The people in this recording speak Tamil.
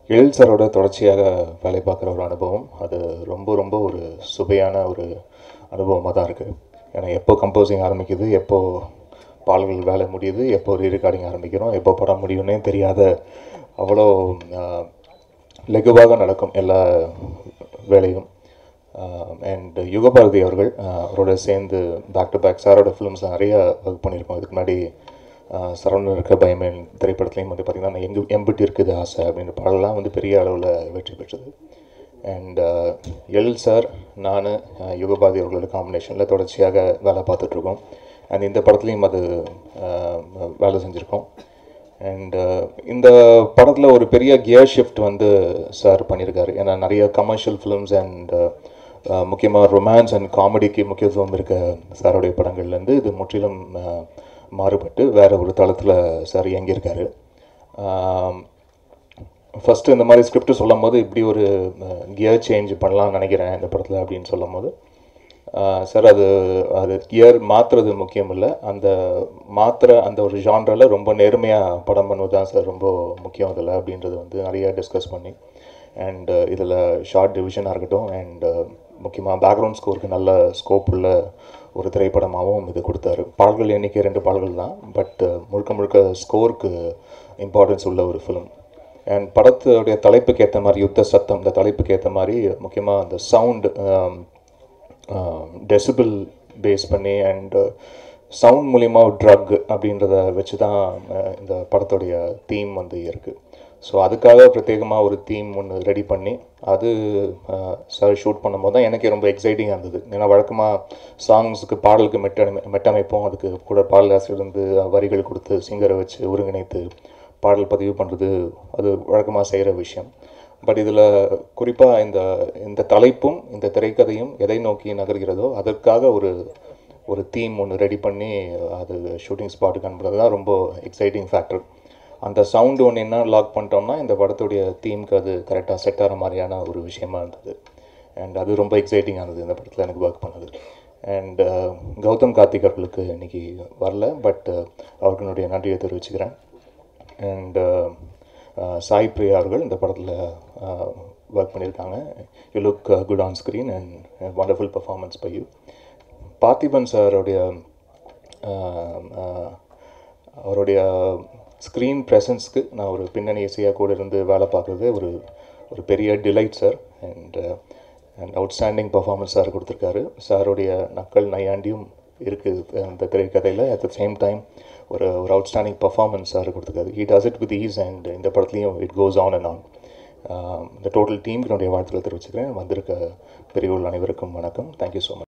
எழில் சாரோட தொடர்ச்சியாக வேலை பார்க்குற ஒரு அனுபவம் அது ரொம்ப ரொம்ப ஒரு சுவையான ஒரு அனுபவமாக தான் இருக்குது ஏன்னா எப்போ கம்போசிங் ஆரம்பிக்குது எப்போ பாடல்கள் வேலை முடியுது எப்போ ரீ ரெக்கார்டிங் ஆரம்பிக்கிறோம் எப்போ படம் முடியும்னே தெரியாத அவ்வளோ லெகுவாக நடக்கும் எல்லா வேலையும் அண்ட் யுகபாரதி அவர்கள் ஆஹ் அவரோட சேர்ந்து பேக் டு பேக் சாரோட ஃபிலிம்ஸில் நிறைய ஒர்க் பண்ணியிருக்கோம் இதுக்கு முன்னாடி ஆஹ் சரவணன் இருக்க பயமேன் திரைப்படத்துலையும் வந்து பார்த்திங்கன்னா எங்கு எம்பிட்டு இருக்குது ஆசை அப்படின்ற பாடலாம் வந்து பெரிய அளவில் வெற்றி பெற்றது அண்ட் எல் சார் நான் யுகபாதி அவர்களோட காம்பினேஷனில் தொடர்ச்சியாக வேலை பார்த்துட்ருக்கோம் அண்ட் இந்த படத்துலையும் அது ஆஹ் வேலை செஞ்சுருக்கோம் அண்ட் இந்த படத்தில் ஒரு பெரிய கியர் ஷிஃப்ட் வந்து சார் பண்ணியிருக்காரு ஏன்னா நிறைய கமர்ஷியல் ஃபிலிம்ஸ் அண்ட் முக்கியமாக ரொமான்ஸ் அண்ட் காமெடிக்கு முக்கியத்துவம் இருக்க சாருடைய படங்கள்லேருந்து இது முற்றிலும் அஹ், மாறுபட்டு வேற ஒரு தளத்தில் சார் இயங்கியிருக்காரு ஃபஸ்ட்டு இந்த மாதிரி ஸ்கிரிப்ட் சொல்லும் போது இப்படி ஒரு கியர் சேஞ்ச் பண்ணலாம்னு நினைக்கிறேன் இந்த படத்தில் அப்படின்னு சொல்லும் போது சார் அது அது கியர் மாற்றுறது முக்கியம் இல்லை அந்த மாத்திர அந்த ஒரு ஜான்ரில் ரொம்ப நேர்மையாக படம் பண்ணுவது தான் சார் ரொம்ப முக்கியம் இதில் அப்படின்றது வந்து நிறைய டிஸ்கஸ் பண்ணி அண்ட் இதில் ஷார்ட் டிவிஷனாக இருக்கட்டும் அண்ட் முக்கியமாக பேக்ரவுண்ட் ஸ்கோருக்கு நல்ல ஸ்கோப் உள்ள ஒரு திரைப்படமாகவும் இது கொடுத்தாரு பாடல்கள் எண்ணிக்கை ரெண்டு பாடல்கள் தான் பட் முழுக்க முழுக்க ஸ்கோருக்கு இம்பார்ட்டன்ஸ் உள்ள ஒரு ஃபிலிம் அண்ட் படத்துடைய தலைப்புக்கு ஏற்ற மாதிரி யுத்த சத்தம் இந்த தலைப்புக்கு ஏற்ற மாதிரி முக்கியமாக அந்த சவுண்டு டெசிபிள் பேஸ் பண்ணி அண்ட் சவுண்ட் மூலிமா ட்ரக் அப்படின்றத வச்சு தான் அஹ், இந்த படத்துடைய தீம் வந்து இருக்குது ஸோ அதுக்காக பிரத்யேகமாக ஒரு தீம் ஒன்று ரெடி பண்ணி அது சார் ஷூட் பண்ணும்போது தான் எனக்கு ரொம்ப எக்ஸைட்டிங்காக இருந்தது ஏன்னா வழக்கமாக சாங்ஸுக்கு பாடலுக்கு மெட்டமை மெட்டமைப்போம் அதுக்கு கூட பாடலாசிரியர் வந்து வரிகள் கொடுத்து சிங்கரை வச்சு ஒருங்கிணைத்து பாடல் பதிவு பண்ணுறது அது வழக்கமாக செய்கிற விஷயம் பட் இதில் குறிப்பாக இந்த இந்த தலைப்பும் இந்த திரைக்கதையும் எதை நோக்கி நகர்கிறதோ அதற்காக ஒரு ஒரு தீம் ஒன்று ரெடி பண்ணி அது ஷூட்டிங் ஸ்பாட்டுக்கு அனுப்புறது தான் ரொம்ப எக்ஸைட்டிங் ஃபேக்டர் அந்த சவுண்டு ஒன்று என்ன லாக் பண்ணிட்டோம்னா இந்த படத்துடைய தீம்க்கு அது கரெக்டாக செட் ஆகிற மாதிரியான ஒரு விஷயமா இருந்தது அண்ட் அது ரொம்ப எக்ஸைட்டிங்காக இருந்தது இந்த படத்தில் எனக்கு ஒர்க் பண்ணது அண்ட் கௌதம் கார்த்திக் அவர்களுக்கு இன்னைக்கு வரல பட் அவருக்கு என்னுடைய நன்றியை தெரிவிச்சுக்கிறேன் அண்ட் சாய் பிரியா அவர்கள் இந்த படத்தில் ஒர்க் பண்ணியிருக்காங்க you look good on screen and wonderful performance by you Parthiban சாருடைய அவருடைய ஸ்க்ரீன் ப்ரெசன்ஸ்க்கு நான் ஒரு பின்னணி இசையாக கூட இருந்து வேலை பார்க்குறது ஒரு ஒரு பெரிய delight sir and and outstanding performance sir கொடுத்துருக்காரு சாருடைய நக்கல் நையாண்டியும் இருக்குது அந்த திரைக்கதையில் அட் த சேம் டைம் ஒரு ஒரு அவுட்ஸ்டாண்டிங் பர்ஃபார்மன்ஸ் சார் கொடுத்துருக்காரு he does it with ease and இந்த படத்துலையும் it goes on and on இந்த டோட்டல் டீமுக்கு என்னுடைய வாழ்த்துக்களை தெரிவிச்சுக்கிறேன் வந்திருக்க பெரியவர்கள் அனைவருக்கும் வணக்கம் தேங்க்யூ ஸோ மச்